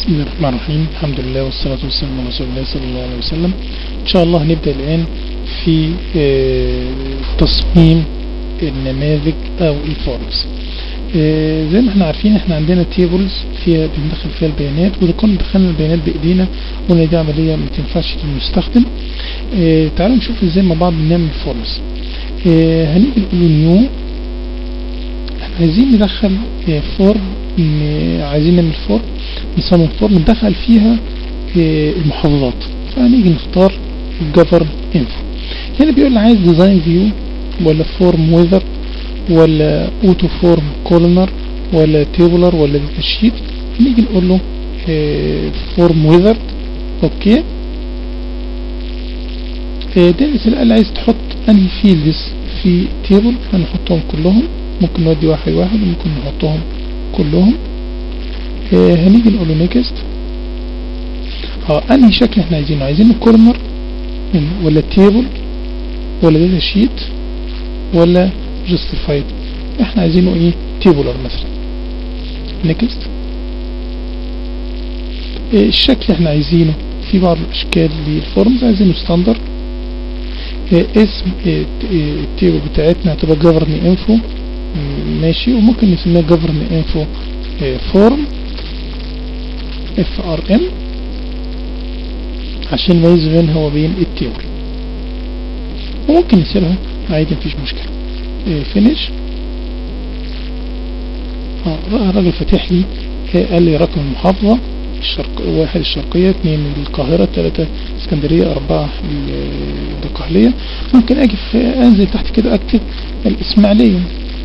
بسم الله الرحمن الرحيم الحمد لله والصلاة والسلام على رسول الله صلى الله عليه وسلم إن شاء الله هنبدأ الآن في آه، تصميم النماذج أو الفورمز آه، زي ما احنا عارفين احنا عندنا تيبلز فيها بندخل فيها البيانات وإذا كنا دخلنا البيانات بإيدينا قلنا دي عملية ما تنفعش للمستخدم آه، تعالوا نشوف ازاي مع بعض نعمل فورمز هنيجي نقول نيو احنا عايزين ندخل آه، فورم ن- عايزين نعمل فورم نصمم فورم ندخل فيها آه، المحافظات فهنيجي نختار govern info هنا بيقول لي عايز ديزاين فيو ولا فورم ويذر ولا اوتو فورم كولنر ولا تيبولر ولا داتا شيت نيجي نقول له فورم ويذر اوكي آه، ده مثال قال عايز تحط انهي فيلدز في تيبل هنحطهم كلهم ممكن نودي واحد واحد وممكن نحطهم كلهم آه، هنيجي نقول له نيكست اه انهي شكل احنا عايزينه عايزينه كورنر ولا تيبل ولا داتا شيت ولا جاستيفايد احنا عايزينه ايه تيبولر مثلا نيكست آه، الشكل احنا عايزينه في بعض الاشكال للفورمز عايزينه ستاندرد آه، اسم آه، ت- آه، التيبل بتاعتنا هتبقى govern info م- ماشي وممكن نسميها govern info آه، form FRM عشان نميز بينها وبين التيبل وممكن نسيبها عادي مفيش مشكلة فينيش اه الراجل فاتح لي آه، قال لي رقم المحافظة الشرق واحد الشرقية اثنين القاهرة ثلاثة اسكندرية أربعة ال- الدقهلية ممكن أجي في أنزل تحت كده أكتب الإسماعيلية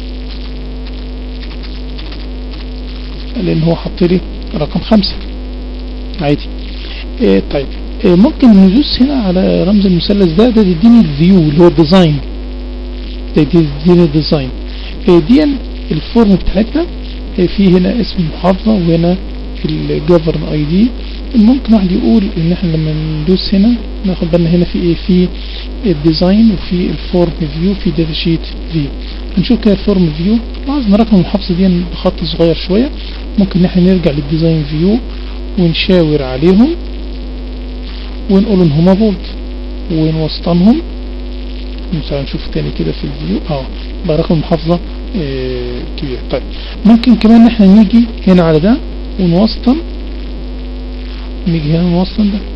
لأن هو حط لي رقم خمسة عادي إيه طيب إيه ممكن ندوس هنا على رمز المثلث ده ده يديني الفيو اللي هو الديزاين ده يديني الديزاين إيه دي الفورم بتاعتنا إيه في هنا اسم المحافظة وهنا الجوفرن اي دي ممكن واحد يقول ان احنا لما ندوس هنا ناخد بالنا هنا في ايه في الديزاين وفي الفورم فيو في داتا شيت فيو هنشوف كده الفورم فيو لاحظ رقم المحافظة دي بخط صغير شوية ممكن ان احنا نرجع للديزاين فيو ونشاور عليهم ونقول ان هما بولد ونوسطنهم مثلا نشوف تاني كده في الفيو اه بقى رقم المحافظة آه كبير طيب ممكن كمان ان احنا نيجي هنا على ده ونوسطن نيجي هنا نوسطن ده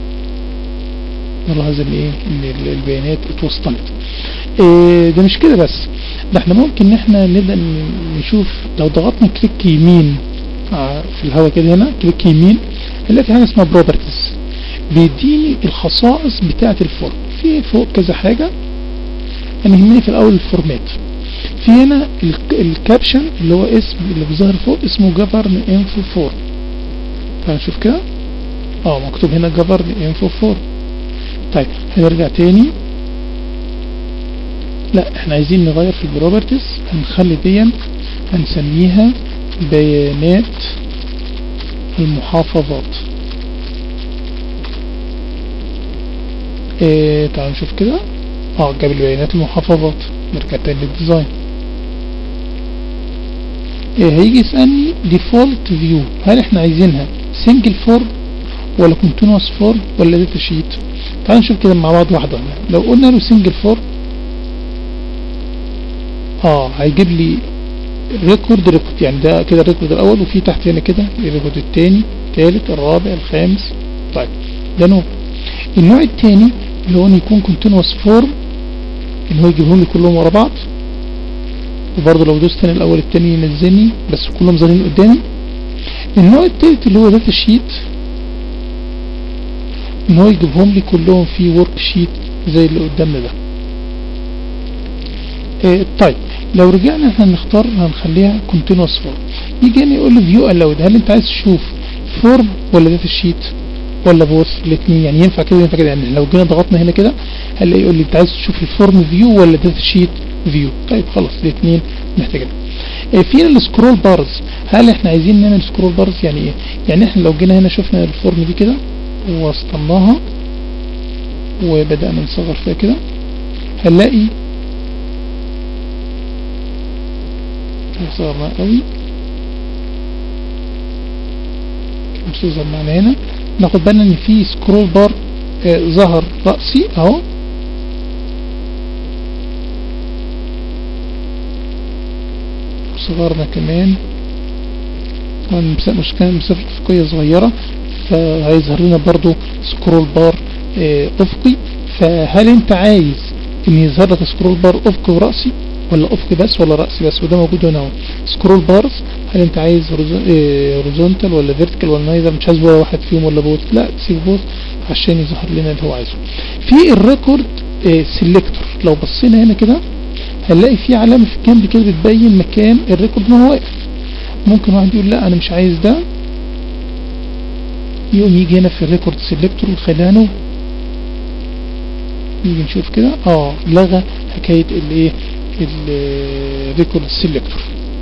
نلاحظ ان ايه ان ال- البيانات اتوسطنت إيه ده مش كده بس ده احنا ممكن ان احنا نبدأ ن- نشوف لو ضغطنا كليك يمين ع- في الهواء كده هنا كليك يمين هنلاقي في حاجة اسمها بروبرتيز بيديني الخصائص بتاعة الفورم في فوق كذا حاجة انا يهمني في الاول الفورمات في هنا الك- الكابشن اللي هو اسم اللي بيظهر فوق اسمه جفرن انفو فورم فهنشوف كده اه مكتوب هنا جفرن انفو فورم طيب هنرجع تاني لا احنا عايزين نغير في البروبرتيز هنخلي دي هنسميها بيانات المحافظات ايه تعالوا نشوف كده اه جاب البيانات المحافظات نرجع تاني للديزاين إيه هيجي يسألني ديفولت فيو هل احنا عايزينها سنجل فورم ولا كونتينوس فورم ولا داتا شيت تعالوا نشوف كده مع بعض واحدة لو قلنا له سنجل فورم اه هيجيب لي ريكورد ريكورد يعني ده كده الريكورد الاول وفي تحت هنا كده الريكورد الثاني الثالث الرابع الخامس طيب ده نوع النوع الثاني اللي هو إن يكون كونتينوس فورم ان هو يجيبهم لي كلهم ورا بعض وبرضه لو دوست تاني الاول التاني ينزلني بس كلهم ظاهرين قدامي النوع التالت اللي هو داتا شيت ان هو يجيبهم لي كلهم في ورك شيت زي اللي قدامنا ده آه طيب لو رجعنا احنا نختار هنخليها كونتينوس فورم يجي هنا يقول لي فيو الاود هل انت عايز تشوف فورم ولا داتا شيت ولا بوث الاثنين يعني ينفع كده ينفع كده يعني لو جينا ضغطنا هنا كده هنلاقي يقول لي انت عايز تشوف الفورم فيو ولا داتا شيت فيو طيب خلاص الاثنين محتاجين آه، فينا السكرول بارز هل احنا عايزين نعمل سكرول بارز يعني ايه يعني احنا لو جينا هنا شفنا الفورم دي كده ووسطناها وبدأنا نصغر فيها كده هنلاقي صغرنا قوي مش تظهر معنا هنا ناخد بالنا ان في سكرول بار آه ظهر رأسي اهو صغرنا كمان طبعا مشكلة مسافة افقية صغيرة فهيظهر لنا برضو سكرول بار اه افقي فهل انت عايز ان يظهر لك سكرول بار افقي ورأسي ولا افقي بس ولا رأسي بس وده موجود هنا اهو سكرول بارز هل انت عايز هوريزونتال ولا فيرتيكال ولا نايزر مش عايز ولا واحد فيهم ولا بوث لا تسيب بوث عشان يظهر لنا اللي هو عايزه في الريكورد اه سيلكتور لو بصينا هنا كده هنلاقي في علامة في الجنب كده بتبين مكان الريكورد ما هو واقف ممكن واحد يقول لا انا مش عايز ده يقوم يجي هنا في الريكورد سيلكتور ويخليها نو نيجي نشوف كده اه لغى حكاية الايه الريكورد سيلكتور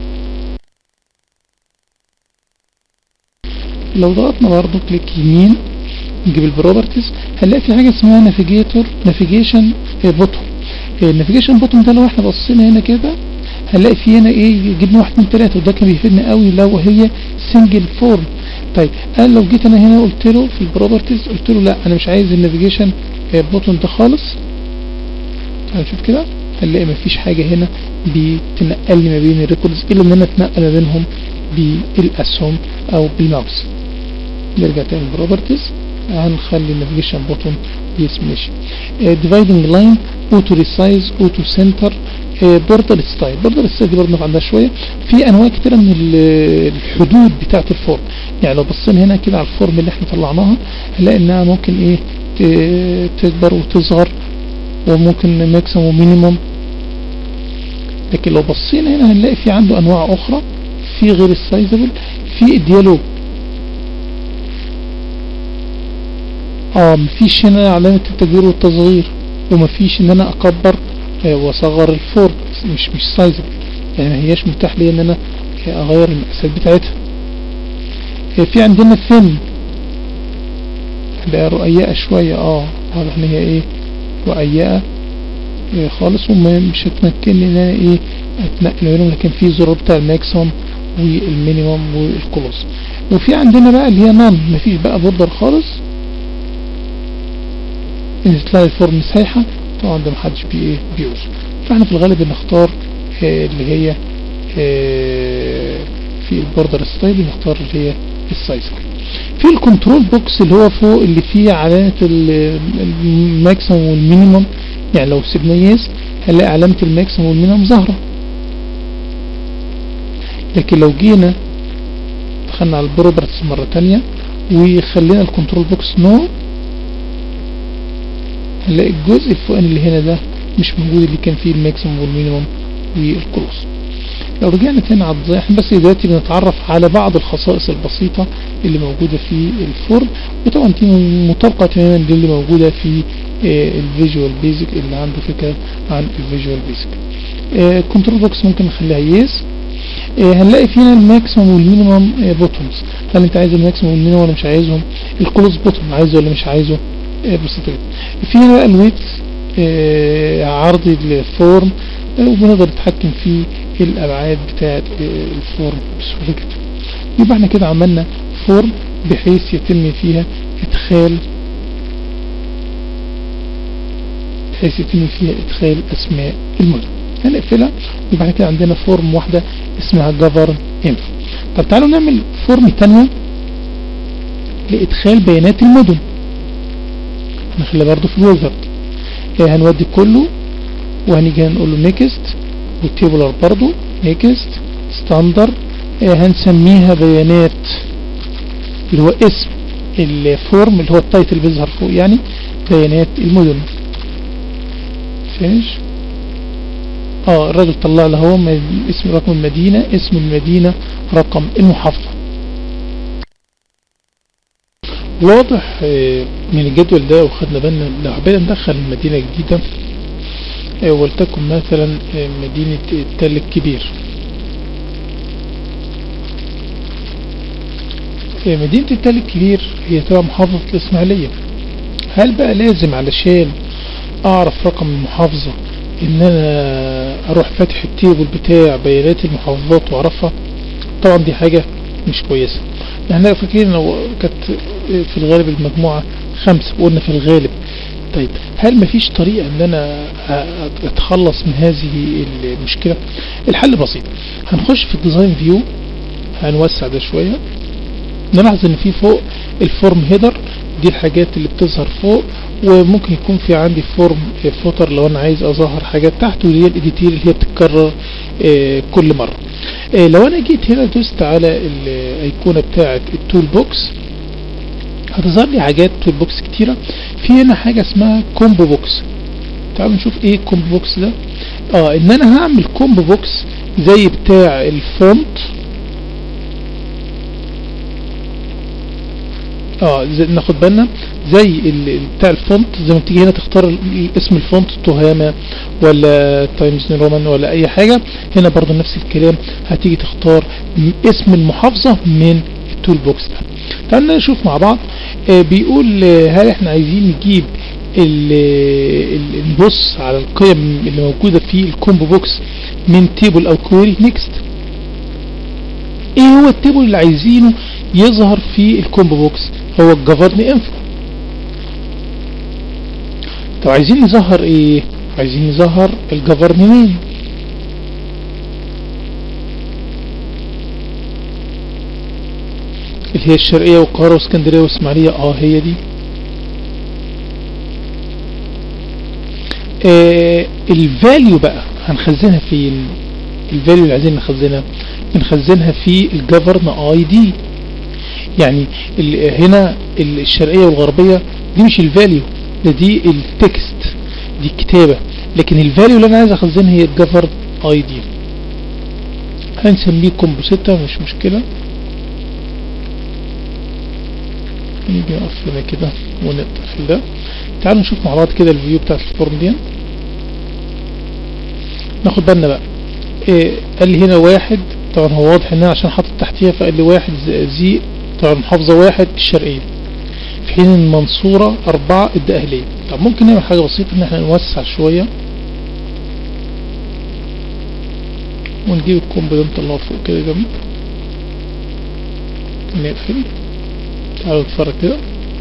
لو ضغطنا برضه كليك يمين نجيب البروبرتيز هنلاقي في حاجة اسمها نافيجيتور نافيجيشن بوتون النافيجيشن بوتون ده لو احنا بصينا هنا كده هنلاقي في هنا ايه جبنا واحد من ثلاثة وده كان بيفيدنا قوي لو هي سنجل فورم طيب قال لو جيت انا هنا قلت له في البروبرتيز قلت له لا انا مش عايز النافيجيشن بوتون ده خالص هنشوف كده هنلاقي مفيش حاجة هنا بتنقل لي ما بين الريكوردز الا ان انا اتنقل ما بينهم بالاسهم او بالماوس نرجع تاني البروبرتيز هنخلي النافيجيشن بوتون يس ماشي ديفايدنج لاين اوتو ريسايز اوتو سنتر بوردر ستايل بوردر ستايل دي برضه عندها شويه في انواع كتيره من الحدود بتاعه الفورم يعني لو بصينا هنا كده على الفورم اللي احنا طلعناها هنلاقي انها ممكن ايه تكبر وتصغر وممكن ماكسيموم ومينيموم لكن لو بصينا هنا هنلاقي في عنده انواع اخرى في غير السايزبل في الديالوج اه مفيش هنا علامة التكبير والتصغير ومفيش ان انا اكبر آه واصغر الفورم مش مش سايزبل يعني ما هياش متاح لي ان انا آه اغير المقاسات بتاعتها آه في عندنا فين لا رؤيئة شوية اه واضح ان هي ايه رؤيئة خالص ومش هتمكنني ان انا ايه اتنقل بينهم لكن في زرار بتاع الماكسيموم والمينيموم والكلوز وفي عندنا بقى اللي هي نان مفيش بقى بوردر خالص ان تلاقي الفورم سايحة طبعا ده محدش بي ايه بيوز فاحنا في الغالب بنختار اه اللي هي اه في البوردر ستايل بنختار اللي هي السايز في الكنترول بوكس اللي هو فوق اللي فيه علامة الماكسيموم والمينيموم يعني لو سيبنا يس هنلاقي علامة الماكسيموم والمينيموم ظاهرة لكن لو جينا دخلنا على البروبرتس مرة تانية وخلينا الكنترول بوكس نو هنلاقي الجزء الفوقاني اللي هنا ده مش موجود اللي كان فيه الماكسيموم والمينيموم والكروس لو رجعنا تاني على الديزاين احنا بس دلوقتي بنتعرف على بعض الخصائص البسيطة اللي موجودة في الفورم وطبعا دي مطابقة تماما للي موجودة في الفيجوال بيزك اللي عنده فكرة عن الفيجوال بيزك كنترول بوكس ممكن نخليها يس هنلاقي فينا الماكسيموم والمينيموم بوتونز هل انت عايز الماكسيموم والمينيموم ولا مش عايزهم الكلوز بوتون عايزه ولا مش عايزه بسيطة جدا في هنا بقى الويت عرض الفورم وبنقدر نتحكم في الابعاد بتاعه الفورم بسهوله جدا يبقى احنا كده عملنا فورم بحيث يتم فيها ادخال بحيث يتم فيها ادخال اسماء المدن هنقفلها يبقى احنا كده عندنا فورم واحده اسمها govern info طب تعالوا نعمل فورم تانية لادخال بيانات المدن هنخليها برضو في الويزرد هنودي كله وهنيجي هنقول له نيكست والتيبولر برضو نيكست ستاندر هنسميها بيانات اللي هو اسم الفورم اللي هو التايتل بيظهر فوق يعني بيانات المدن فينش اه الراجل طلع له هو اسم رقم المدينة اسم المدينة رقم المحافظة واضح من الجدول ده وخدنا بالنا لو حبينا ندخل مدينة جديدة ولتكن مثلا مدينة التل الكبير مدينة التل الكبير هي تبع محافظة الإسماعيلية هل بقى لازم علشان أعرف رقم المحافظة إن أنا أروح فاتح التيبل بتاع بيانات المحافظات وأعرفها طبعا دي حاجة مش كويسة احنا فاكرين لو كانت في الغالب المجموعة خمسة وقلنا في الغالب طيب هل مفيش طريقة ان انا أ- اتخلص من هذه المشكلة الحل بسيط هنخش في الديزاين فيو هنوسع ده شوية نلاحظ ان في فوق الفورم هيدر دي الحاجات اللي بتظهر فوق وممكن يكون في عندي فورم فوتر لو انا عايز اظهر حاجات تحت ودي الاديتير اللي هي بتتكرر آه، كل مرة آه، لو انا جيت هنا دوست على الايقونة بتاعة التول بوكس هتظهر لي حاجات تول بوكس كتيرة في هنا حاجة اسمها كومبو بوكس تعالوا نشوف ايه الكومبو بوكس ده اه ان انا هعمل كومبو بوكس زي بتاع الفونت اه زي ناخد بالنا زي ال- ال- بتاع الفونت زي ما تيجي هنا تختار ال- اسم الفونت تهامة ولا تايمز نيو رومان ولا اي حاجة هنا برضو نفس الكلام هتيجي تختار م- اسم المحافظة من التول بوكس ده تعالوا نشوف مع بعض آه بيقول آه، هل احنا عايزين نجيب ال- ال- نبص على القيم اللي موجودة في الكومبو بوكس من تيبل او كويري نيكست ايه هو التيبل اللي عايزينه يظهر في الكومبو بوكس هو الجفرن انفو طب عايزين نظهر ايه عايزين نظهر الجفرن مين اللي هي الشرقية والقاهرة واسكندرية واسماعيلية اه هي دي آه الفاليو بقى هنخزنها فين الفاليو اللي عايزين نخزنها بنخزنها في الجفرن اي دي يعني ال- هنا الشرقية والغربية دي مش الفاليو ده دي التكست دي الكتابة لكن الفاليو اللي انا عايز اخزنها هي الجفرن اي دي هنسميه كومبوسيتا مش مشكلة نيجي نقف هنا كده ونقفل ده تعالوا نشوف مع بعض كده الفيو بتاعت الفورم دي ناخد بالنا بقى إيه قال لي هنا واحد طبعا هو واضح ان انا عشان حاطط تحتيها فقال لي واحد زي طبعا محافظة واحد الشرقية في حين المنصورة أربعة الدقهلية طب ممكن نعمل حاجة بسيطة ان احنا نوسع شوية ونجيب الكومبو ده نطلعه فوق كده جنب نقفل تعالوا نتفرج كده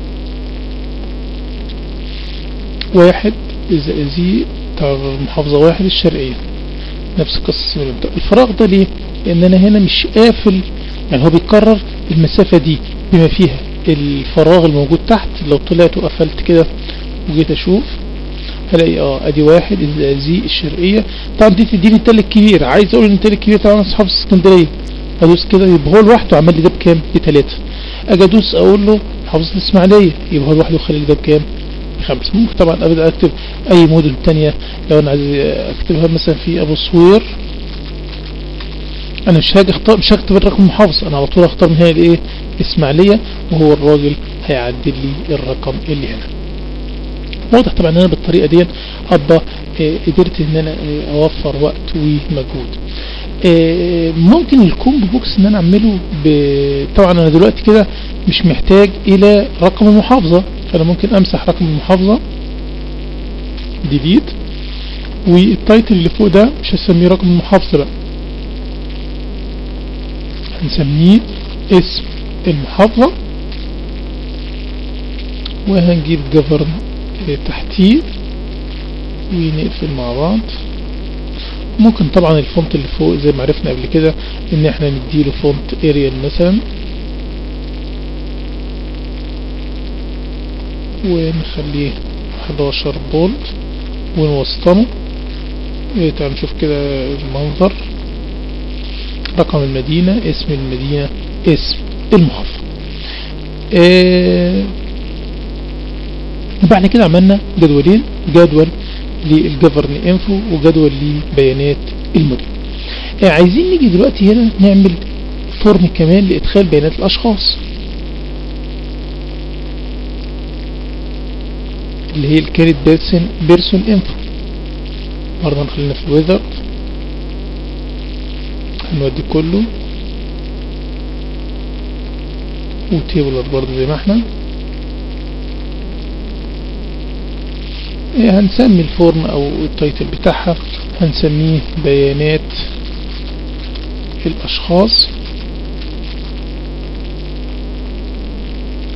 واحد الزقازيق بتاع المحافظة واحد الشرقية نفس قصة المبدأ الفراغ ده ليه؟ لأن أنا هنا مش قافل يعني هو بيكرر المسافة دي بما فيها الفراغ الموجود تحت لو طلعت وقفلت كده وجيت أشوف هلاقي اه ادي واحد الزقازيق الشرقية طبعا دي تديني التل الكبير عايز اقول ان التل الكبير طبعا اصحاب اسكندرية ادوس كده يبقى هو لوحده عمل لي ده بكام؟ بتلاتة اجي ادوس اقول له محافظة الاسماعيلية يبقى هو لوحده خلي لي ده بكام؟ بخمسة ممكن طبعا ابدا اكتب اي موديل تانية لو انا عايز اكتبها مثلا في ابو صوير انا مش هاجي اختار مش هكتب الرقم المحافظ انا على طول اختار من هنا الايه الاسماعيلية وهو الراجل هيعدل لي الرقم اللي هنا واضح طبعا ان انا بالطريقة دي ابقى آه، قدرت ان انا آه، اوفر وقت ومجهود آه، ممكن الكومبو بوكس ان انا اعمله ب... طبعا انا دلوقتي كده مش محتاج الى رقم المحافظة فانا ممكن امسح رقم المحافظة ديليت والتايتل اللي فوق ده مش هسميه رقم المحافظة بقى هنسميه اسم المحافظة وهنجيب جفرن تحتيه ونقفل مع بعض ممكن طبعا الفونت اللي فوق زي ما عرفنا قبل كده ان احنا نديله فونت اريال مثلا ونخليه 11 بولد ونوسطنه إيه تعال نشوف كده المنظر رقم المدينة اسم المدينة اسم المحافظة إيه وبعد كده عملنا جدولين جدول للجفرن انفو وجدول لبيانات المدن إيه عايزين نيجي دلوقتي هنا نعمل فورم كمان لادخال بيانات الاشخاص اللي هي الكاريت بيرسون بيرسون انفو برضه هنخلينا في الويذر هنودي كله وتيبلر برضه زي ما احنا إيه هنسمي الفورم او التايتل بتاعها هنسميه بيانات الاشخاص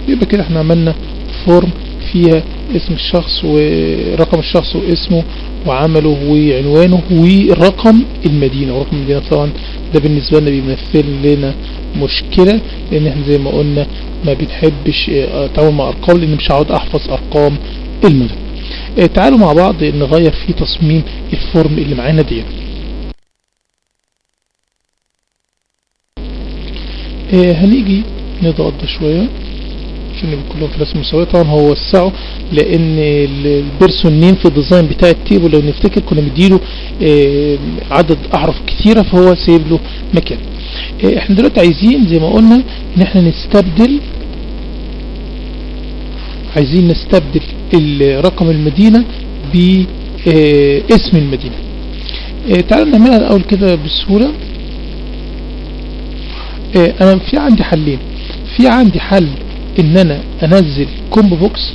يبقى كده احنا عملنا فورم فيها اسم الشخص ورقم الشخص واسمه وعمله وعنوانه ورقم المدينة ورقم المدينة طبعا ده بالنسبة لنا بيمثل لنا مشكلة لان احنا زي ما قلنا ما بنحبش اه، اتعامل مع ارقام لان مش هقعد احفظ ارقام المدن اه، تعالوا مع بعض نغير في تصميم الفورم اللي معانا دي اه، هنيجي نضغط ده شوية عشان يبقوا كلهم في رسم مساوية طبعا هو وسعه لان ال- البيرسون نيم في الديزاين بتاع التيبل لو نفتكر كنا مديله اه، عدد احرف كتيرة فهو سايب له مكان اه، احنا دلوقتي عايزين زي ما قلنا ان احنا نستبدل عايزين نستبدل ال- رقم المدينة باسم المدينة اه، تعالوا نعملها الاول كده بسهولة اه، انا في عندي حلين في عندي حل ان انا انزل كومبو بوكس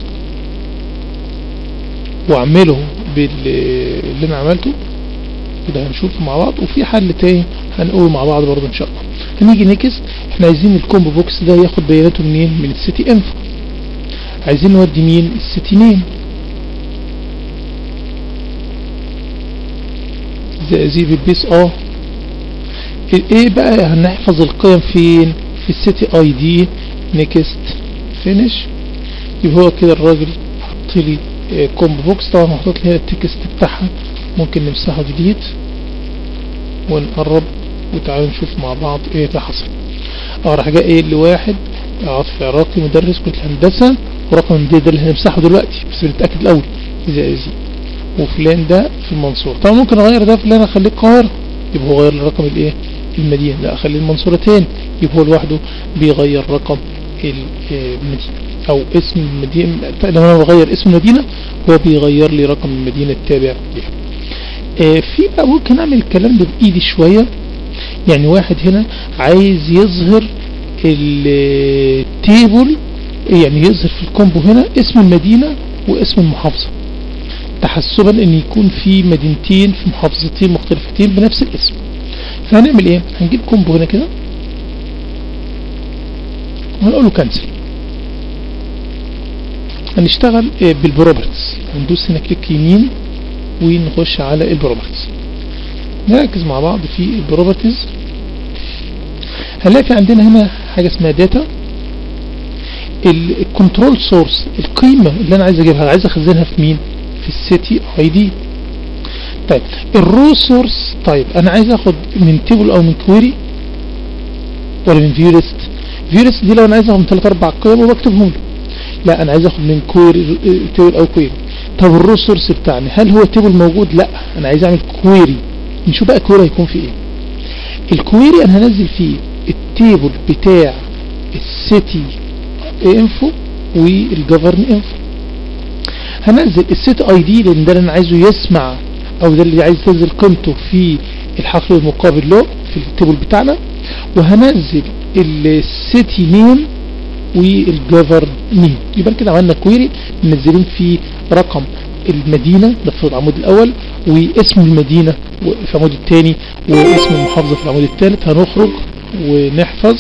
واعمله باللي انا عملته وده هنشوفه مع بعض وفي حل تاني هنقوله مع بعض برضه ان شاء الله هنيجي نكست احنا عايزين الكومبو بوكس ده ياخد بياناته منين من السيتي انفو عايزين نودي مين السيتي نيم زقازيق البيس اه ايه بقى هنحفظ القيم فين في السيتي اي دي نيكست فينيش يبقى هو كده الراجل حط لي كومبو بوكس طبعا محطوط لي هنا التكست بتاعها ممكن نمسحه جديد ونقرب وتعالوا نشوف مع بعض ايه اللي حصل اه راح جاي قايل لي واحد عاطف عراقي مدرس كلية الهندسة ورقم ده ده اللي هنمسحه دلوقتي بس بنتأكد الأول زي زي وفلان ده في المنصورة طبعا ممكن اغير ده فلان اخليه القاهرة يبقى هو غير لي رقم الايه المدينة لا اخليه المنصورة تاني يبقى هو لوحده بيغير رقم المدينة او اسم المدينة لما انا بغير اسم المدينة هو بيغير لي رقم المدينة التابع ليها آه في بقى ممكن اعمل الكلام ده بايدي شوية يعني واحد هنا عايز يظهر التيبل يعني يظهر في الكومبو هنا اسم المدينة واسم المحافظة تحسبا ان يكون في مدينتين في محافظتين مختلفتين بنفس الاسم فهنعمل ايه هنجيب كومبو هنا كده وهنقول له كنسل هنشتغل بالبروبرتس هندوس هنا كليك يمين ونخش على البروبرتس نركز مع بعض في البروبرتيز هنلاقي في عندنا هنا حاجة اسمها داتا الكنترول سورس القيمة اللي انا عايز اجيبها عايز اخزنها في مين في السيتي اي دي طيب الرو سورس طيب انا عايز اخد من تيبل او من كويري ولا من فيو ليست فيو ليست دي لو انا عايز اخد من 3 4 قيم وبكتبهم له لا انا عايز اخد من كويري تيبل او كويري طب الرو سورس بتاعنا هل هو تيبل موجود لا انا عايز اعمل كويري نشوف بقى كويري هيكون في ايه الكويري انا هنزل فيه التيبل بتاع السيتي انفو والجفرن انفو هنزل السيت اي دي لان ده اللي انا عايزه يسمع او ده اللي عايز تنزل قيمته في الحقل المقابل له في التيبل بتاعنا وهنزل السيتي نيم والجفر نيم يبقى كده عملنا كويري منزلين فيه رقم المدينة ده في العمود الاول واسم المدينة في العمود الثاني واسم المحافظة في العمود الثالث هنخرج ونحفظ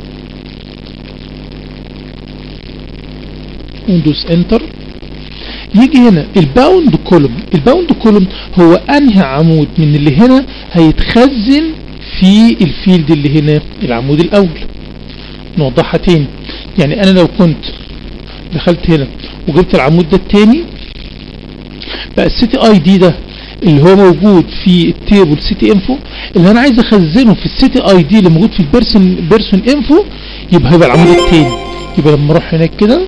وندوس انتر يجي هنا الباوند كولوم الباوند كولوم هو انهي عمود من اللي هنا هيتخزن في الفيلد اللي هنا العمود الاول نوضحها تاني يعني انا لو كنت دخلت هنا وجبت العمود ده التاني بقى السيتي اي دي ده اللي هو موجود في التيبل سيتي انفو اللي انا عايز اخزنه في السيتي اي دي اللي موجود في البيرسون بيرسون انفو يبقى هيبقى العمود التاني يبقى لما اروح هناك كده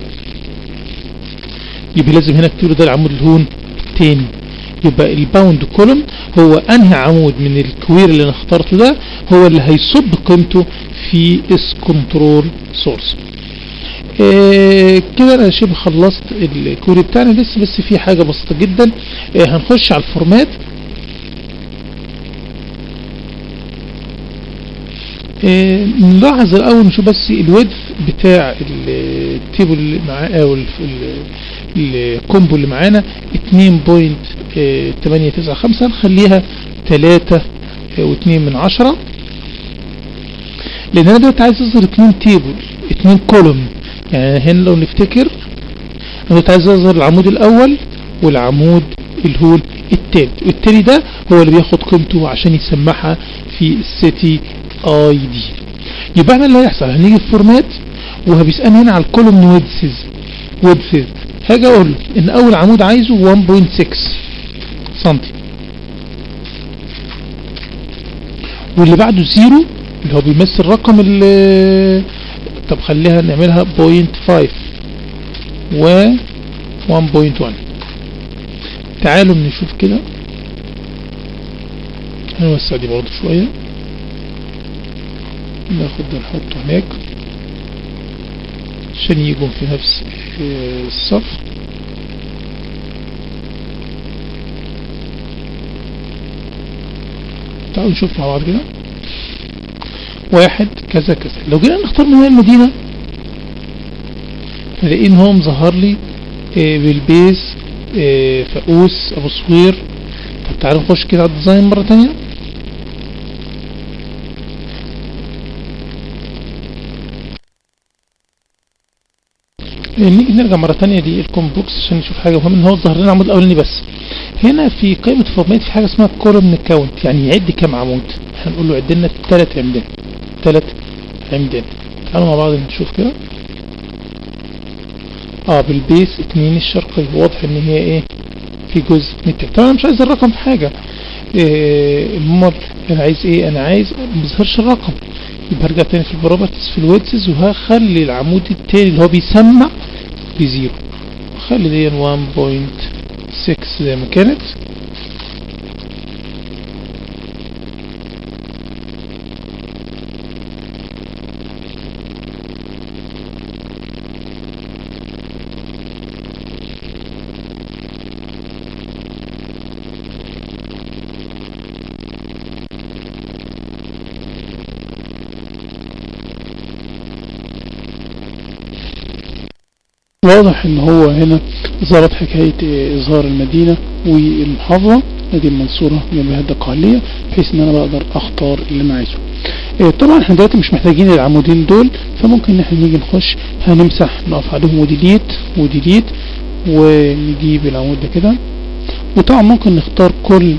يبقى لازم هنا اكتب له ده العمود الهون تاني يبقى الباوند كولوم هو انهي عمود من الكوير اللي انا اخترته ده هو اللي هيصب قيمته في اس كنترول سورس إيه كده انا شبه خلصت الكوري بتاعنا لسه بس في حاجة بسيطة جدا إيه هنخش على الفورمات إيه نلاحظ الاول نشوف بس الويدث بتاع التيبل اللي معاه او الكومبو اللي معانا 2.895 نخليها 3 و2 من 10 لان انا دلوقتي عايز اظهر 2 تيبل 2 كولوم يعني هنا لو نفتكر انا كنت عايز اظهر العمود الاول والعمود اللي هو التالت والتالي ده هو اللي بياخد قيمته عشان يسمعها في السيتي اي دي يبقى احنا اللي هيحصل هنيجي في فورمات وهبيسألني هنا على الكولوم ويدسز ويدسز هاجي اقول له ان اول عمود عايزه 1.6 سنتي واللي بعده زيرو اللي هو بيمثل رقم ال طب خليها نعملها 0.5 و 1.1 تعالوا نشوف كده هنوسع دي برضه شوية ناخد ده نحطه هناك عشان يجوا في نفس الصف تعالوا نشوف مع بعض كده واحد كذا كذا لو جينا نختار من المدينة نلاقي ان هو مظهر لي آه بالبيس آه فقوس ابو صوير طب تعالوا نخش كده على الديزاين مرة تانية نيجي نرجع مرة تانية دي الكوم بوكس عشان نشوف حاجة مهمة ان هو ظهر لنا العمود الاولاني بس هنا في قائمة فورمات في حاجة اسمها كولوم كاونت يعني يعد كام عمود هنقول له عد لنا ثلاث عمدان ثلاث عمدان تعالوا مع بعض نشوف كده اه بالبيس اتنين الشرقية واضح ان هي ايه في جزء من التالت طبعا انا مش عايز الرقم في حاجة إيه المهم انا عايز ايه انا عايز مبيظهرش الرقم يبقى ارجع تاني في البروبرتيز في الويدسز وهخلي العمود التاني اللي هو بيسمع بزيرو خلي دي 1.6 زي ما كانت واضح ان هو هنا ظهرت حكاية اظهار المدينة والمحافظة ادي المنصورة جنبها الدقهلية بحيث ان انا بقدر اختار اللي انا عايزه إيه طبعا احنا دلوقتي مش محتاجين العمودين دول فممكن ان احنا نيجي نخش هنمسح نقف عليهم وديليت وديليت ونجيب العمود ده كده وطبعا ممكن نختار كل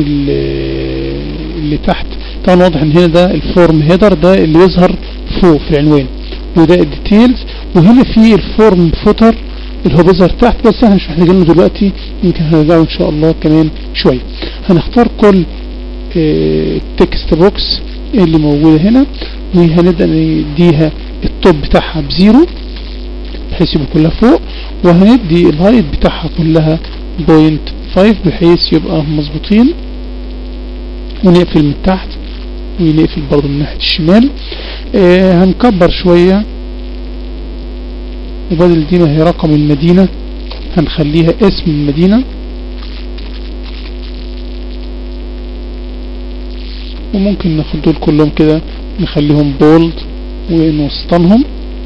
اللي تحت طبعا واضح ان هنا ده الفورم هيدر ده اللي يظهر فوق في العنوان وده الديتيلز وهنا في الفورم فوتر اللي هو بيظهر تحت بس احنا مش محتاجينه دلوقتي يمكن هنرجعه ان شاء الله كمان شوية هنختار كل التكست بوكس اللي موجودة هنا وهنبدأ نديها التوب بتاعها بزيرو بحيث يبقى كلها فوق وهندي الهايت بتاعها كلها بوينت فايف بحيث يبقى مظبوطين ونقفل من تحت ونقفل برضه من ناحية الشمال آه هنكبر شوية وبدل دي ما هي رقم المدينة هنخليها اسم المدينة وممكن ناخد دول كلهم كده نخليهم بولد ونوسطنهم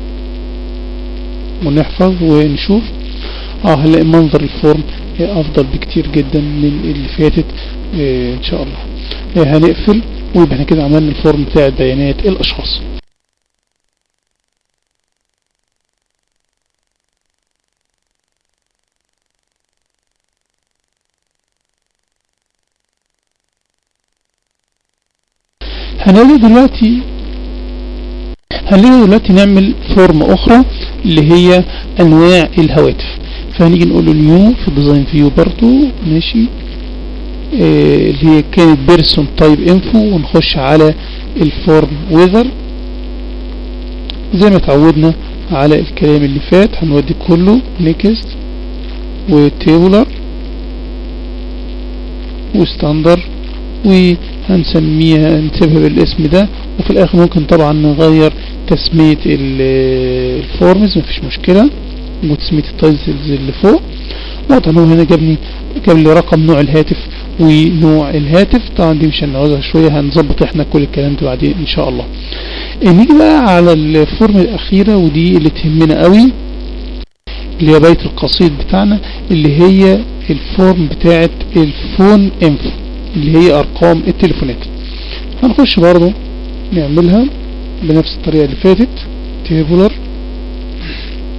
ونحفظ ونشوف اه هنلاقي منظر الفورم افضل بكتير جدا من اللي فاتت آه ان شاء الله آه هنقفل ويبقى احنا كده عملنا الفورم بتاع بيانات الاشخاص هنيجي دلوقتي هنيجي دلوقتي نعمل فورم اخرى اللي هي انواع الهواتف فهنيجي نقول له نيو في الديزاين فيو برضو ماشي آه اللي هي كانت بيرسون تايب انفو ونخش على الفورم ويذر زي ما اتعودنا على الكلام اللي فات هنودي كله نيكست وتيبولر وستاندر وهنسميها نسيبها بالاسم ده وفي الاخر ممكن طبعا نغير تسمية الفورمز مفيش مشكلة وتسمية التايتلز اللي فوق واضح ان هو هنا جابني جاب لي رقم نوع الهاتف ونوع الهاتف طبعا دي مش هنعوزها شوية هنظبط احنا كل الكلام ده بعدين ان شاء الله نيجي بقى على الفورم الاخيرة ودي اللي تهمنا قوي اللي هي بيت القصيد بتاعنا اللي هي الفورم بتاعت الفون انفو اللي هي ارقام التليفونات هنخش برضو نعملها بنفس الطريقة اللي فاتت تيبولر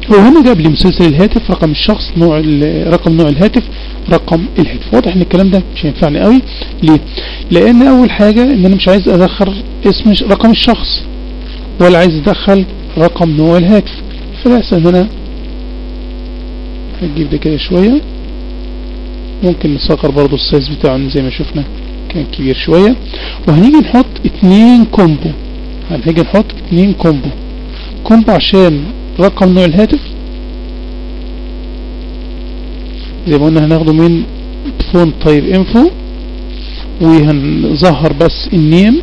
هو هنا جاب لي مسلسل الهاتف رقم الشخص نوع ال- رقم نوع الهاتف رقم الهاتف واضح ان الكلام ده مش هينفعني قوي ليه لان اول حاجة ان انا مش عايز ادخل اسم ش- رقم الشخص ولا عايز ادخل رقم نوع الهاتف فالأحسن ان انا هنجيب ده كده شوية ممكن نصغر برضو السايز بتاعه زي ما شفنا كان كبير شوية وهنيجي نحط اتنين كومبو هنيجي نحط اتنين كومبو كومبو عشان رقم نوع الهاتف زي ما قلنا هناخده من فون طيب انفو وهنظهر بس النيم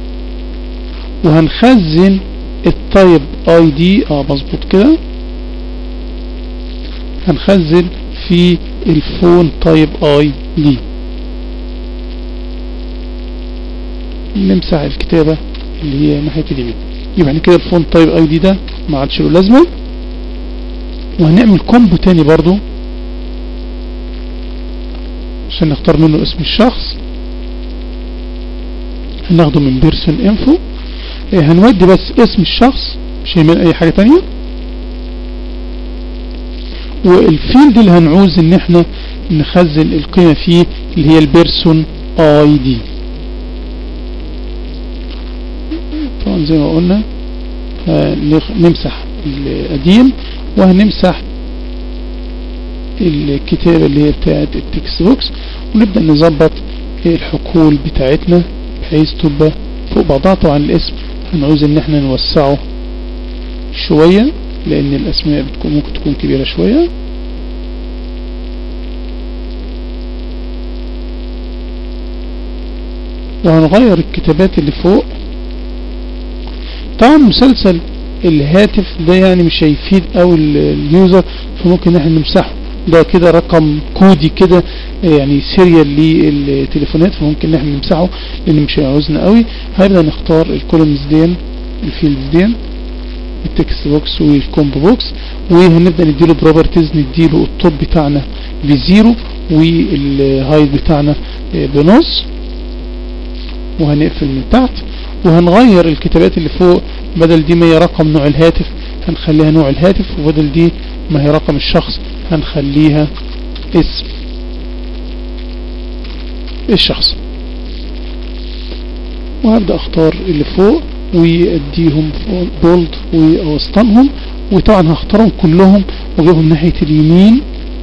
وهنخزن التايب اي دي اه مظبوط كده هنخزن في الفون تايب اي دي نمسح الكتابة اللي هي ناحية اليمين يبقى احنا كده الفون تايب اي دي ده ما عادش له لازمة وهنعمل كومبو تاني برضو عشان نختار منه اسم الشخص هناخده من بيرسون انفو اه هنودي بس اسم الشخص مش هيعمل اي حاجة تانية والفيلد اللي هنعوز ان احنا نخزن القيمة فيه اللي هي البيرسون اي دي طبعا زي ما قلنا نمسح القديم وهنمسح الكتابة اللي هي بتاعت التكست بوكس ونبدأ نظبط الحقول بتاعتنا بحيث تبقى فوق بعضها طبعا الاسم هنعوز ان احنا نوسعه شوية لان الاسماء بتكون ممكن تكون كبيرة شوية وهنغير الكتابات اللي فوق طبعا مسلسل الهاتف ده يعني مش هيفيد او اليوزر فممكن ان احنا نمسحه ده كده رقم كودي كده يعني سيريال للتليفونات فممكن ان احنا نمسحه لان مش هيعوزنا قوي هنبدا نختار الكولومز دي الفيلدز دي التكست بوكس والكومبو بوكس وهنبدا نديله بروبرتيز نديله التوب بتاعنا بزيرو والهايت بتاعنا بنص وهنقفل من تحت وهنغير الكتابات اللي فوق بدل دي ما هي رقم نوع الهاتف هنخليها نوع الهاتف وبدل دي ما هي رقم الشخص هنخليها اسم الشخص وهبدأ اختار اللي فوق واديهم بولد واوسطنهم وطبعا هختارهم كلهم واجيبهم ناحية اليمين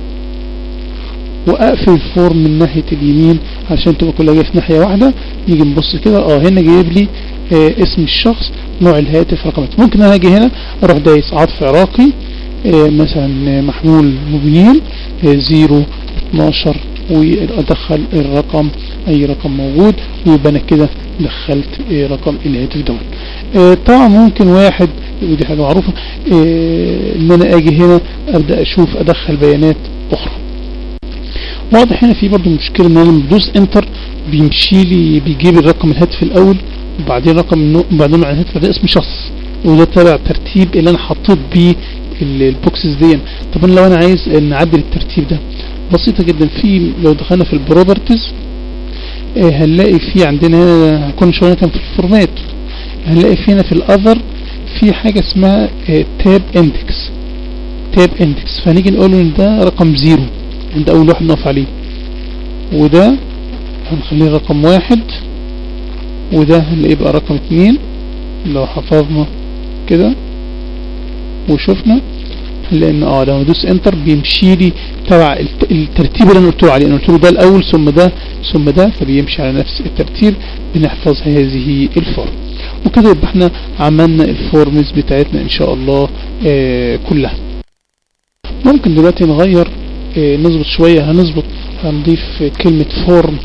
واقفل الفورم من ناحية اليمين عشان تبقى كلها جايه في ناحية واحدة نيجي نبص كده اه هنا جايب لي آه اسم الشخص نوع الهاتف رقم ممكن انا اجي هنا اروح دايس عطف عراقي آه مثلا محمول موبيل آه 0 12 وادخل الرقم اي رقم موجود ويبقى انا كده دخلت آه رقم الهاتف دوت آه طبعا ممكن واحد ودي حاجة معروفة آه ان انا اجي هنا ابدأ اشوف ادخل بيانات اخرى واضح هنا في برضو مشكلة ان انا لما بدوس انتر بيمشي لي بيجيب الرقم الهاتف الاول وبعدين رقم النوع وبعدين نوع الهاتف بعدين اسم شخص وده تبع الترتيب اللي انا حطيت بيه البوكسز دي طب انا لو انا عايز نعدل الترتيب ده بسيطة جدا في لو دخلنا في البروبرتيز اه هنلاقي في عندنا هنا كنا شوية كان في الفورمات هنلاقي في هنا في الاذر في حاجة اسمها اه تاب اندكس تاب اندكس فهنيجي نقول ان ده رقم زيرو عند اول واحد نقف عليه وده هنخليه رقم واحد وده هنلاقيه بقى رقم اتنين لو حفظنا كده وشفنا هنلاقي ان اه لما ندوس انتر بيمشي لي تبع الترتيب اللي انا قلت له عليه انا قلت له ده الاول ثم ده ثم ده فبيمشي على نفس الترتيب بنحفظ هذه الفورم وكده يبقى احنا عملنا الفورمز بتاعتنا ان شاء الله آه كلها ممكن دلوقتي نغير آه نظبط شوية هنظبط هنضيف كلمة فورم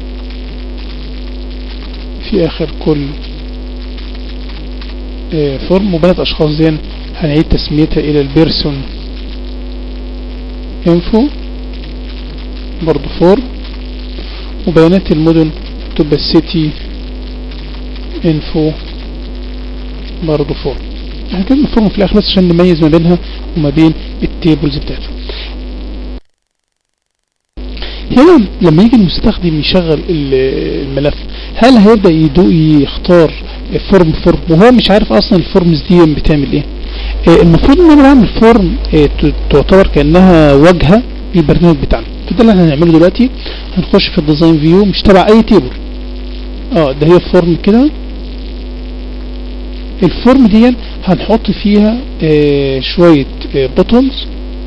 في اخر كل آه فورم وبنات اشخاص دي هنعيد تسميتها الى البيرسون انفو برضو فورم وبيانات المدن تبقى السيتي انفو برضو فورم احنا كده فورم في الاخر بس عشان نميز ما بينها وما بين التيبلز بتاعتها هنا لما يجي المستخدم يشغل الملف هل هيبدأ يدو يختار فورم فورم وهو مش عارف اصلا الفورمز دي بتعمل ايه آه، المفروض ان انا بعمل فورم آه، ت- تعتبر كانها واجهه للبرنامج بتاعنا فده اللي احنا هنعمله دلوقتي هنخش في الديزاين فيو مش تبع اي تيبل اه ده هي فورم كده الفورم دي هنحط فيها آه، شويه بوتونز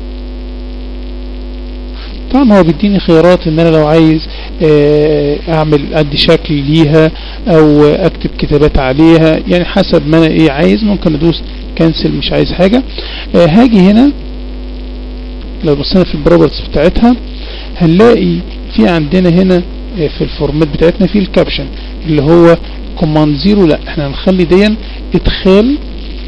طبعا هو بيديني خيارات ان انا لو عايز آه، اعمل ادي شكل ليها او اكتب كتابات عليها يعني حسب ما انا ايه عايز ممكن ادوس كنسل مش عايز حاجة آه، هاجي هنا لو بصينا في البروبرتس بتاعتها هنلاقي في عندنا هنا آه، في الفورمات بتاعتنا في الكابشن اللي هو كوماند زيرو لا احنا هنخلي دي ادخال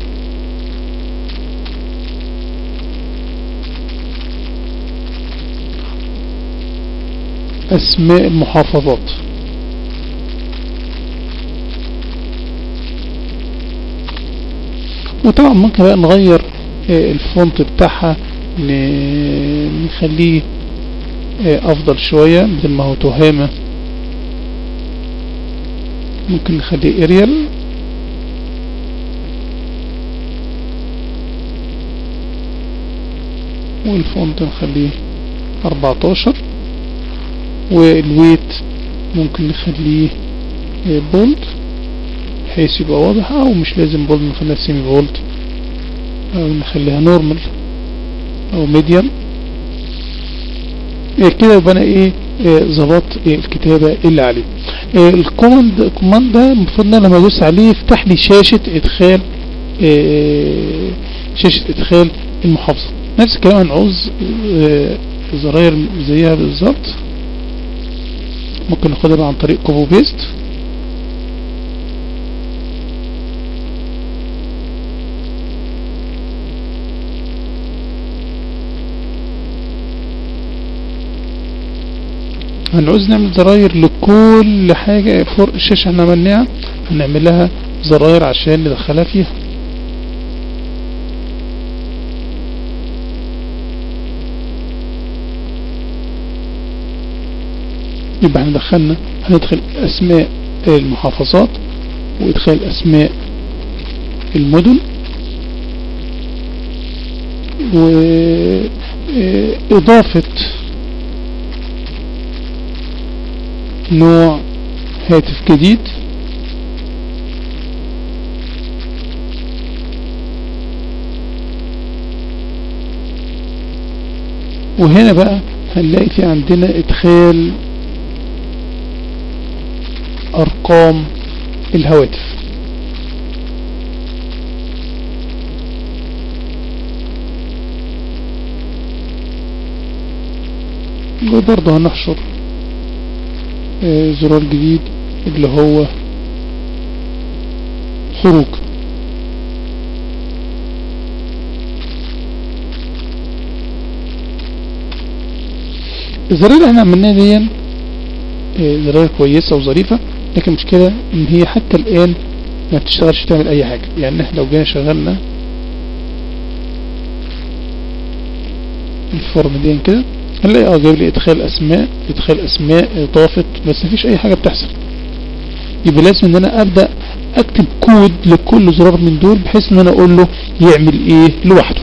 اسماء المحافظات وطبعا ممكن بقى نغير آه، الفونت بتاعها ن- نخليه آه، افضل شوية بدل ما هو تهامة ممكن نخليه اريال والفونت نخليه 14 والويت ممكن نخليه بولد بحيث يبقى واضح او مش لازم بولد نخليها سيمي بولد او نخليها نورمال او ميديوم إيه كده يبقى انا ايه إيه ظبطت إيه الكتابة اللي عليه إيه الكوماند الكوماند ده المفروض ان انا لما ادوس عليه يفتح لي شاشة ادخال إيه شاشة ادخال المحافظة نفس الكلام هنعوز إيه زراير زيها بالظبط ممكن ناخدها بقى عن طريق كوبو بيست هنعوز نعمل زراير لكل حاجة فوق الشاشة احنا عملناها هنعمل لها زراير عشان ندخلها فيها يبقى احنا دخلنا هندخل اسماء المحافظات وادخال اسماء المدن واضافة نوع هاتف جديد وهنا بقى هنلاقي في عندنا ادخال ارقام الهواتف وبرضه هنحشر آه، زرار جديد اللي هو خروج الزرار اللي احنا عملناه دي آه، زرار كويسة وظريفة لكن المشكلة ان هي حتى الان ما بتشتغلش تعمل اي حاجة يعني احنا لو جينا شغلنا الفورم دي كده هنلاقي اه جايب لي ادخال اسماء ادخال اسماء اضافة بس مفيش اي حاجة بتحصل يبقى لازم ان انا ابدأ اكتب كود لكل زرار من دول بحيث ان انا اقول له يعمل ايه لوحده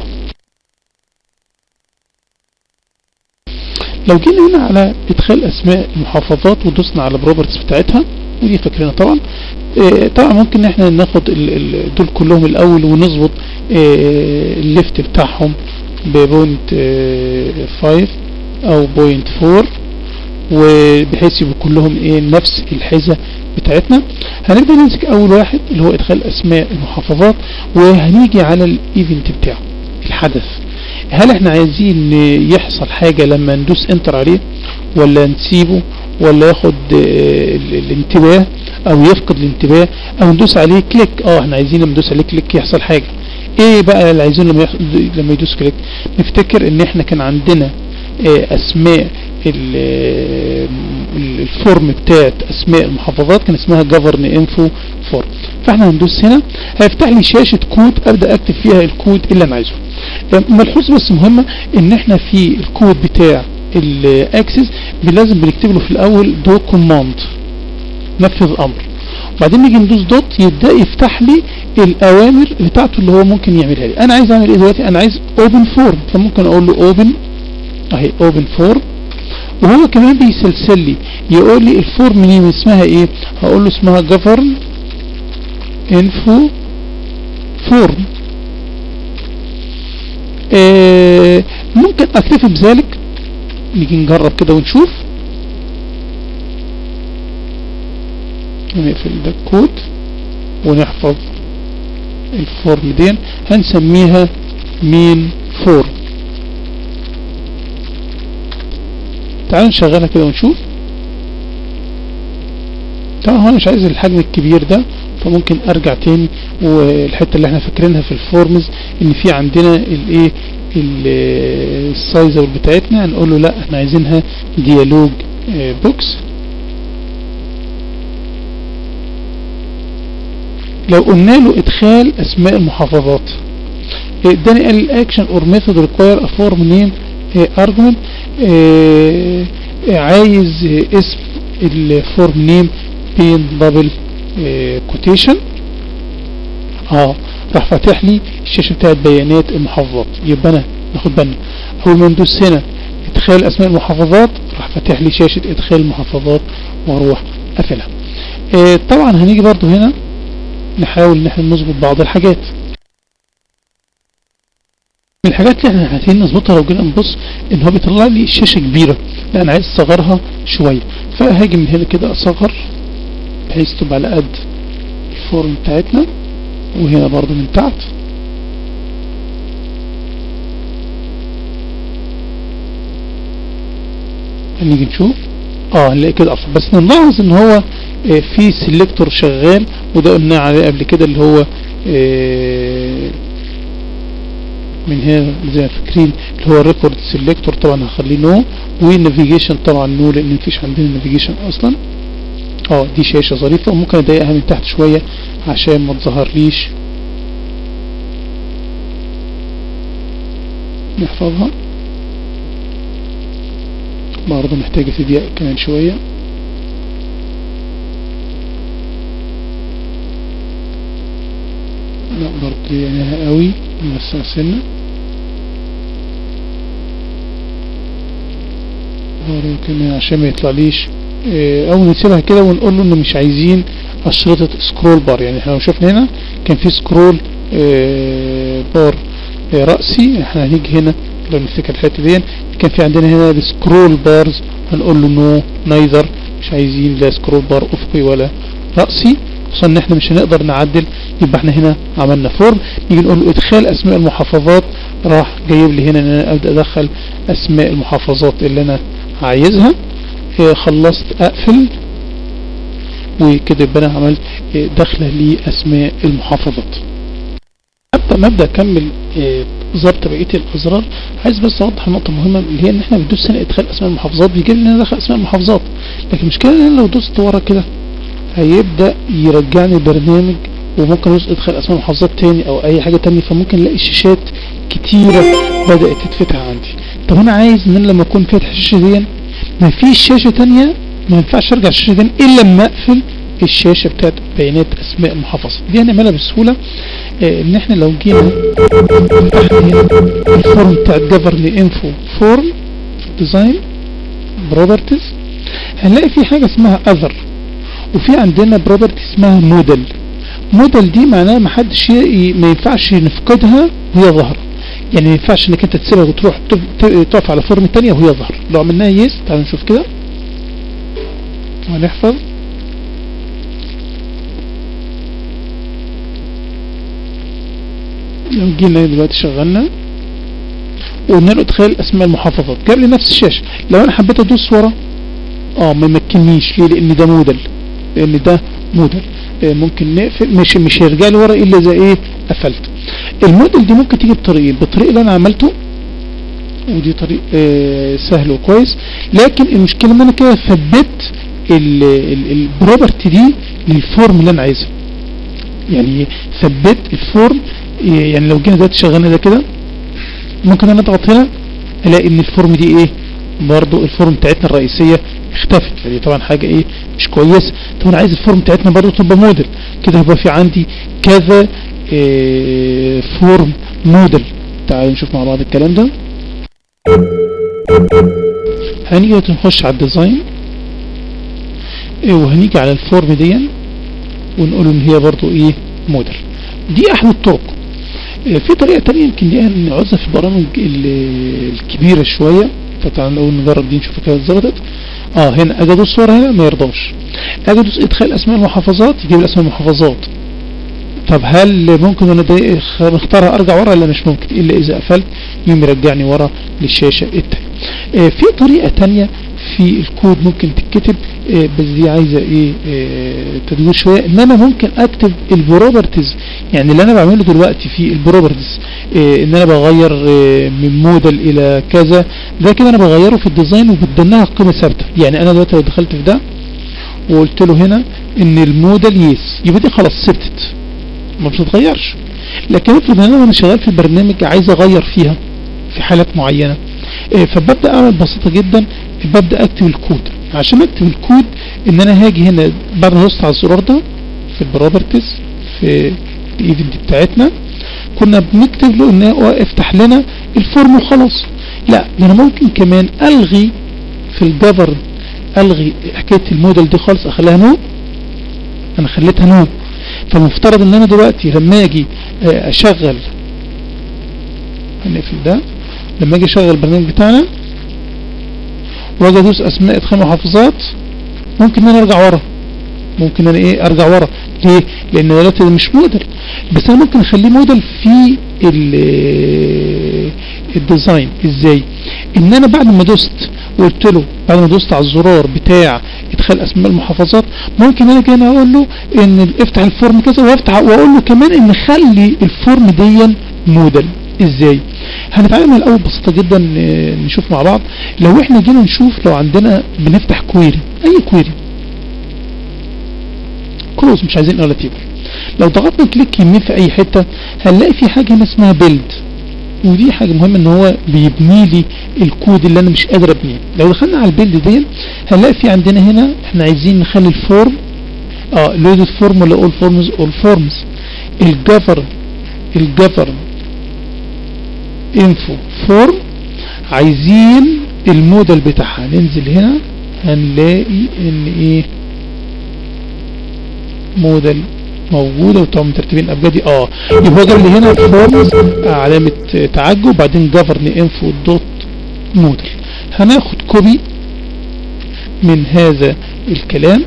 لو جينا هنا على ادخال اسماء المحافظات ودوسنا على بروبرتس بتاعتها ودي فاكرينها طبعا آه، طبعا ممكن ان احنا ناخد ال- ال- دول كلهم الاول ونظبط آه، الليفت بتاعهم ببوينت 5 او بوينت 4 وبحيث يبقوا كلهم ايه نفس الحزة بتاعتنا هنبدأ نمسك اول واحد اللي هو ادخال اسماء المحافظات وهنيجي على الايفنت بتاعه الحدث هل احنا عايزين يحصل حاجة لما ندوس انتر عليه ولا نسيبه ولا ياخد آه، ال- الانتباه او يفقد الانتباه او ندوس عليه كليك اه احنا عايزين لما ندوس عليه كليك يحصل حاجة ايه بقى اللي عايزين لما يح... لما يدوس كليك نفتكر ان احنا كان عندنا آه، اسماء ال- آه، الفورم بتاعت اسماء المحافظات كان اسمها govern info form فاحنا هندوس هنا هيفتح لي شاشة كود ابدأ اكتب فيها الكود اللي انا عايزه آه، ملحوظ بس مهمة ان احنا في الكود بتاع الاكسس لازم بنكتب له في الاول دو كوماند نفذ امر وبعدين نيجي ندوس دوت يبدا يفتح لي الاوامر بتاعته اللي هو ممكن يعملها لي انا عايز اعمل ايه دلوقتي انا عايز اوبن فورم فممكن اقول له اوبن اهي اوبن فورم وهو كمان بيسلسل لي يقول لي الفورم نيم اسمها ايه هقول له اسمها govern info form آه ممكن اكتفي بذلك نيجي نجرب كده ونشوف نقفل ده الكود ونحفظ الفورم دي هنسميها مين فورم تعالوا نشغلها كده ونشوف طبعا هو انا مش عايز الحجم الكبير ده فممكن ارجع تاني والحته اللي احنا فاكرينها في الفورمز ان في عندنا الايه السايزر بتاعتنا هنقول له لا احنا عايزينها ديالوج بوكس لو قلنا له ادخال اسماء المحافظات اداني قال الاكشن اور ميثود ريكواير ا فورم نيم ارجمنت عايز اسم الفورم نيم بين دبل كوتيشن اه راح فاتح لي الشاشه بتاعت بيانات المحافظات يبقى انا ناخد بالنا اول ما ندوس هنا ادخال اسماء المحافظات راح فاتح لي شاشه ادخال المحافظات واروح قافلها آه طبعا هنيجي برضو هنا نحاول ان احنا نظبط بعض الحاجات من الحاجات اللي احنا عايزين نظبطها لو جينا نبص ان هو بيطلع لي شاشه كبيره لا انا عايز اصغرها شويه فهاجي من هنا كده اصغر بحيث تبقى على قد الفورم بتاعتنا وهنا برضو من تحت هنيجي نشوف اه هنلاقي كده افضل بس نلاحظ ان هو اه في سيلكتور شغال وده قلنا عليه قبل كده اللي هو اه من هنا زي ما فاكرين اللي هو ريكورد سيلكتور طبعا هخليه نو والنافيجيشن طبعا نو لان مفيش عندنا نافيجيشن اصلا اه دي شاشة ظريفة وممكن اضيقها من تحت شوية عشان ما تظهرليش نحفظها برضه محتاجة تضيق كمان شوية لا برضه ضيقناها قوي نوسع سنة برضه كمان عشان ما يطلعليش او نسيبها كده ونقول له ان مش عايزين اشرطة سكرول بار يعني احنا لو شفنا هنا كان في سكرول اه بار اه رأسي احنا هنيجي هنا لو نفتكر الحته دي كان في عندنا هنا السكرول بارز هنقول له نو نايذر مش عايزين لا سكرول بار افقي ولا رأسي خصوصا ان احنا مش هنقدر نعدل يبقى احنا هنا عملنا فورم نيجي نقول له ادخال اسماء المحافظات راح جايب لي هنا ان انا ابدا ادخل اسماء المحافظات اللي انا عايزها اه خلصت اقفل وكده يبقى انا عملت اه دخله لاسماء المحافظات قبل ما ابدا اكمل ظبط بقيه الازرار عايز بس اوضح نقطه مهمه اللي هي ان احنا بندوس هنا ادخال اسماء المحافظات بيجي لنا ندخل اسماء المحافظات لكن المشكله ان انا لو دوست ورا كده هيبدا يرجعني البرنامج وممكن ادوس ادخال اسماء محافظات تاني او اي حاجه تانية فممكن الاقي شاشات كتيره بدات تتفتح عندي طب انا عايز ان انا لما اكون فاتح الشاشه دي ما فيش شاشه تانية ما ينفعش ارجع الشاشه دي الا لما اقفل الشاشه بتاعت بيانات اسماء المحافظه دي هنعملها بسهوله اه ان احنا لو جينا الفورم بتاعت جفرن انفو فورم ديزاين بروبرتيز هنلاقي في حاجه اسمها اذر وفي عندنا بروبرتي اسمها موديل موديل دي معناها ما حدش ما ينفعش نفقدها وهي ظاهره يعني ما ينفعش انك انت تسيبها وتروح تقف على فورم تانية وهي ظاهره لو عملناها يس تعالوا نشوف كده ونحفظ لو جينا دلوقتي شغلنا وقلنا له ادخال اسماء المحافظات جاب لي نفس الشاشه لو انا حبيت ادوس ورا اه ما يمكننيش ليه لان ده موديل لان ده موديل آه ممكن نقفل مش مش هيرجع لي ورا الا اذا ايه قفلت الموديل دي ممكن تيجي بطريقين بالطريق اللي انا عملته ودي طريق آه سهل وكويس لكن المشكله ان انا كده ثبت البروبرتي دي للفورم اللي انا عايزها يعني ثبت الفورم يعني لو جينا دلوقتي شغلنا ده كده ممكن انا اضغط هنا الاقي ان الفورم دي ايه برضو الفورم بتاعتنا الرئيسية اختفت فدي طبعا حاجة ايه مش كويسة طب انا عايز الفورم بتاعتنا برضو تبقى موديل كده يبقى في عندي كذا اه فورم موديل تعالوا نشوف مع بعض الكلام ده هنيجي نخش على الديزاين اه وهنيجي على الفورم دي ونقول ان هي برضو ايه موديل دي احد الطرق اه في طريقة تانية يمكن دي نعوزها في البرامج الكبيرة شوية فتعالوا نقول نجرب دي نشوف كده اتظبطت اه هنا اجي ادوس صور هنا ما يرضاش اجي ادوس ادخال اسماء المحافظات يجيب لي اسماء المحافظات طب هل ممكن وانا مختارها ارجع ورا ولا مش ممكن الا اذا قفلت يوم يرجعني ورا للشاشة التانية آه في طريقة تانية في الكود ممكن تتكتب آه بس دي عايزة ايه آه تدوير شوية ان انا ممكن اكتب البروبرتيز يعني اللي انا بعمله دلوقتي في البروبرتيز آه ان انا بغير آه من موديل الى كذا ده كده انا بغيره في الديزاين وبدنها قيمة ثابتة يعني انا دلوقتي لو دخلت في ده وقلت له هنا ان الموديل يس يبقى دي خلاص ثبتت ما بتتغيرش لكن افرض ان انا وانا شغال في البرنامج عايز اغير فيها في حالات معينة إيه فببدأ اعمل بسيطة جدا ببدأ اكتب الكود عشان اكتب الكود ان انا هاجي هنا بعد ما دوست على الزرار ده في البروبرتيز في الايفنت بتاعتنا كنا بنكتب له ان هو افتح لنا الفورم وخلاص لا ده انا ممكن كمان الغي في الجفر الغي حكاية الموديل دي خالص اخليها نو انا خليتها نو فالمفترض ان انا دلوقتي لما اجي اشغل هنقفل ده لما اجي اشغل البرنامج بتاعنا واجي ادوس اسماء ادخال محافظات ممكن ان انا ارجع ورا ممكن انا ايه ارجع ورا ليه لان دلوقتي ده مش موديل بس انا ممكن اخليه موديل في الديزاين ازاي ان انا بعد ما دوست وقلت له بعد ما دوست على الزرار بتاع ادخال اسماء المحافظات ممكن انا كده اقول له ان افتح الفورم كذا وافتح واقول له كمان ان خلي الفورم دي موديل ازاي هنتعلم الاول بسيطه جدا نشوف مع بعض لو احنا جينا نشوف لو عندنا بنفتح كويري اي كويري كروز مش عايزين ولا تيبل لو ضغطنا كليك يمين في اي حته هنلاقي في حاجه هنا اسمها بيلد ودي حاجة مهمة ان هو بيبني لي الكود اللي انا مش قادر ابنيه لو دخلنا على البيلد دي هنلاقي في عندنا هنا احنا عايزين نخلي الفورم اه لودد فورم ولا اول فورمز اول فورمز الجفر الجفر انفو فورم عايزين الموديل بتاعها ننزل هنا هنلاقي ان ايه موديل موجوده وطبعا مترتبين ابجدي اه يبقى هو جاب لي هنا فورمز علامه تعجب وبعدين جفرن انفو دوت موديل هناخد كوبي من هذا الكلام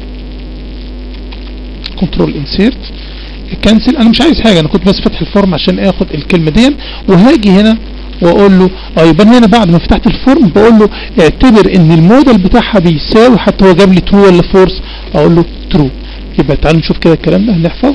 كنترول انسيرت كنسل انا مش عايز حاجه انا كنت بس فاتح الفورم عشان اخد الكلمه دي وهاجي هنا واقول له اه يبقى هنا بعد ما فتحت الفورم بقول له اعتبر ان الموديل بتاعها بيساوي حتى هو جاب لي ترو ولا فورس اقول له ترو يبقى تعالوا نشوف كده الكلام ده هنحفظ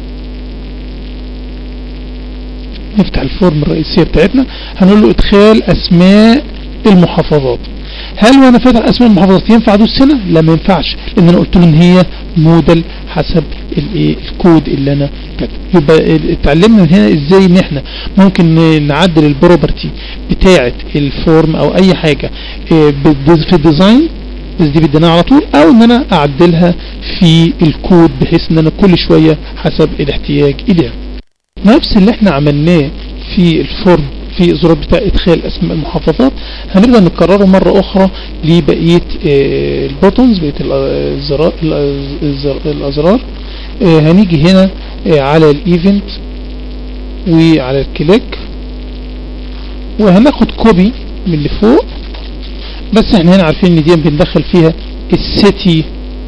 نفتح الفورم الرئيسية بتاعتنا هنقول له ادخال اسماء المحافظات هل وانا فاتح اسماء المحافظات ينفع ادوس هنا لا ما ينفعش لان انا قلت له ان هي موديل حسب الايه الكود اللي انا كاتبه يبقى اتعلمنا من هنا ازاي ان احنا ممكن نعدل البروبرتي بتاعه الفورم او اي حاجه في الديزاين بس دي بدنا على طول او ان انا اعدلها في الكود بحيث ان انا كل شوية حسب الاحتياج اليها نفس اللي احنا عملناه في الفورم في الزرار بتاع ادخال اسماء المحافظات هنبدأ نكرره مرة اخرى لبقية اه البوتونز بقية الازرار, الازرار اه هنيجي هنا اه على الايفنت وعلى الكليك وهناخد كوبي من اللي فوق بس احنا هنا عارفين ان دي بندخل فيها السيتي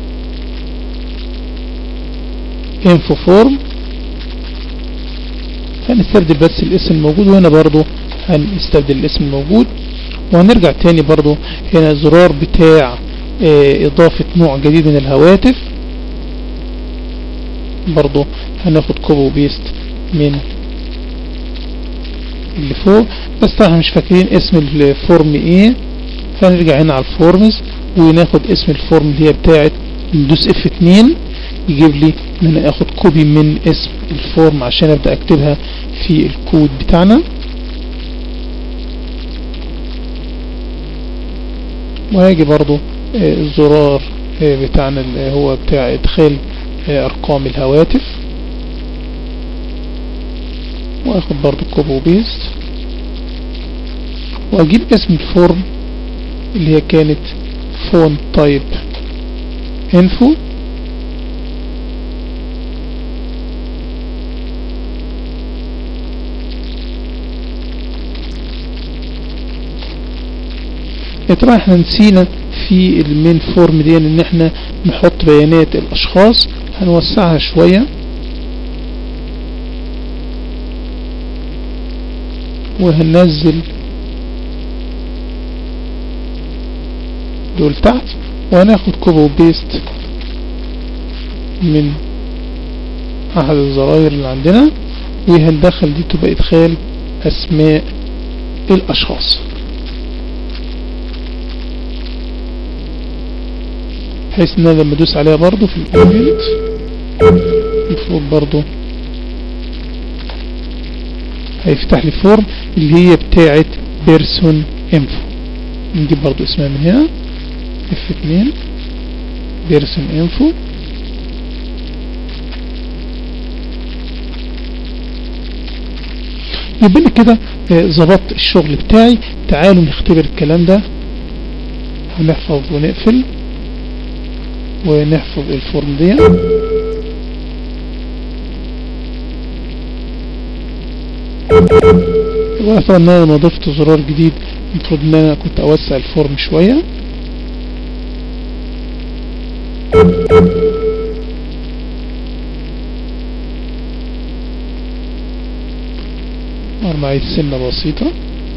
انفو فورم هنستبدل بس الاسم الموجود وهنا برضو هنستبدل الاسم الموجود وهنرجع تاني برضو هنا زرار بتاع اه اضافة نوع جديد من الهواتف برضو هناخد كوبي وبيست من اللي فوق بس طبعا مش فاكرين اسم الفورم ايه فنرجع هنا على الفورمز وناخد اسم الفورم اللي هي بتاعت ندوس اف 2 يجيب لي ان انا اخد كوبي من اسم الفورم عشان ابدا اكتبها في الكود بتاعنا وهاجي برضو الزرار بتاعنا اللي هو بتاع ادخال ارقام الهواتف واخد برضو كوبي وبيست واجيب اسم الفورم اللي هي كانت فون تايب انفو طبعا احنا نسينا في المين فورم دي ان احنا نحط بيانات الاشخاص هنوسعها شوية وهننزل دول تحت وهناخد كوبي وبيست من احد الزراير اللي عندنا وهندخل دي تبقى ادخال اسماء الاشخاص بحيث ان انا لما ادوس عليها برضو في الايفنت المفروض برضو هيفتح لي فورم اللي هي بتاعت بيرسون انفو نجيب برضو اسمها من هنا اف 2 بيرسون انفو يبقى لي كده ظبطت الشغل بتاعي تعالوا نختبر الكلام ده هنحفظ ونقفل ونحفظ الفورم دي وطبعا ان انا لما ضفت زرار جديد المفروض ان انا كنت اوسع الفورم شوية ارمع سنة بسيطة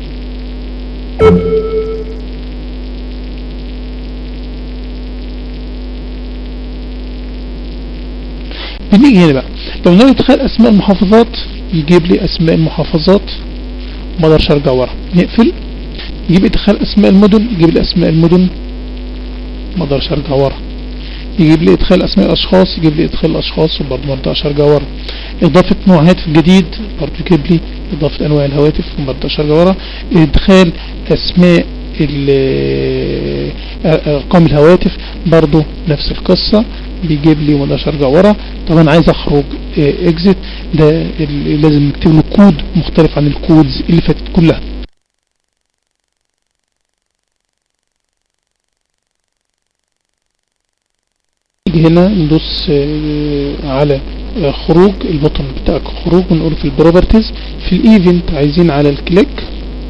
بنيجي هنا بقى لو نيجي ندخل اسماء المحافظات يجيب لي اسماء المحافظات ما اقدرش ارجع ورا نقفل يجيب ادخال اسماء المدن يجيب لي اسماء المدن ما اقدرش ارجع ورا يجيب لي ادخال اسماء الاشخاص يجيب لي ادخال الاشخاص وبرضه ما اقدرش ارجع ورا اضافة نوع هاتف جديد برضه يجيب لي اضافة انواع الهواتف وما اقدرش ارجع ورا ادخال اسماء ارقام الهواتف برضه نفس القصة بيجيب لي وما ارجع ورا طبعا عايز اخرج اكزit ده لازم نكتب له كود مختلف عن الكودز اللي فاتت كلها نيجي هنا ندوس على خروج البطن بتاع خروج ونقول في البروبرتيز في الايفنت عايزين على الكليك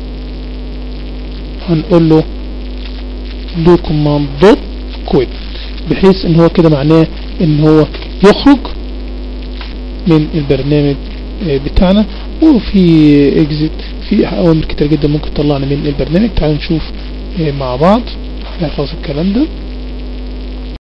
هنقول له دو كوماند دوت كويت بحيث ان هو كده معناه ان هو يخرج من البرنامج بتاعنا وفي اكزيت في اوامر كتير جدا ممكن تطلعنا من البرنامج تعالوا نشوف مع بعض نحفظ الكلام ده